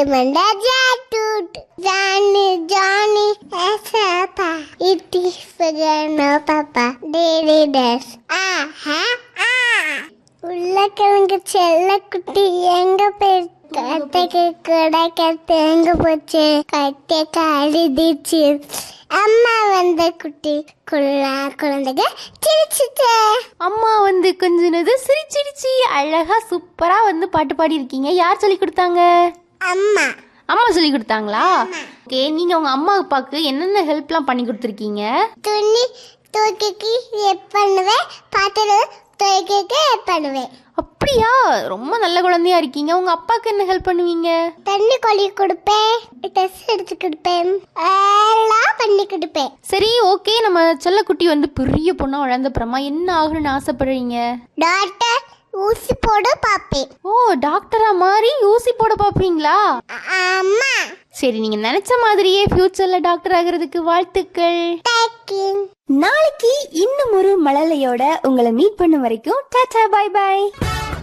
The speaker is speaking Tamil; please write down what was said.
Remember Jatut, Johnny, Johnny, as Papa. It is for no Papa. Daddy does. ஆஹா ஆ உருளைக்கிழங்கு செல்லக்குட்டி எங்க போய் கத்தைக்கு கூட கத்து எங்க போச்சு கத்தை கழுதிச்சு அம்மா வந்த குட்டி குள்ளா குழந்தைங்க சிரிச்சுச்சு அம்மா வந்து கொஞ்சினது சிரிச்சிடுச்சு அழகா சூப்பரா வந்து பாட்டு பாடி இருக்கீங்க யார் சொல்லி கொடுத்தாங்க அம்மா அம்மா சொல்லி கொடுத்தாங்களா ஓகே நீங்க உங்க அம்மா அப்பாவுக்கு என்னென்ன ஹெல்ப்லாம் பண்ணி கொடுத்துருக்கீங்க துணி தூக்கிக்கு ஹெல்ப் பண்ணுவேன் பாத்திரம் துவைக்க ஹெல்ப் பண்ணுவேன் அப்படியா ரொம்ப நல்ல குழந்தையா இருக்கீங்க உங்க அப்பாவுக்கு என்ன ஹெல்ப் பண்ணுவீங்க தண்ணி கொழி கொடுப்பேன் ட்ரெஸ் எடுத்து கொடுப்பேன் எல்லாம் பண்ணி கொடுப்பேன் சரி ஓகே நம்ம செல்லக்குட்டி வந்து பெரிய பொண்ணா வளர்ந்தப்புறமா என்ன ஆகணும்னு ஆசைப்படுறீங்க டாக்டர் ஊசி போட பாப்பேன் ஓ டாக்டரா மாறி ஊசி போட பாப்பீங்களா அம்மா சரி நீங்க நினைச்ச மாதிரியே ஃபியூச்சர்ல டாக்டர் ஆகிறதுக்கு வாழ்த்துக்கள் தேக்கிங் நாளைக்கு இன்னும் ஒரு மழலையோட உங்களை மீட் பண்ண வரைக்கும் டாடா பை பை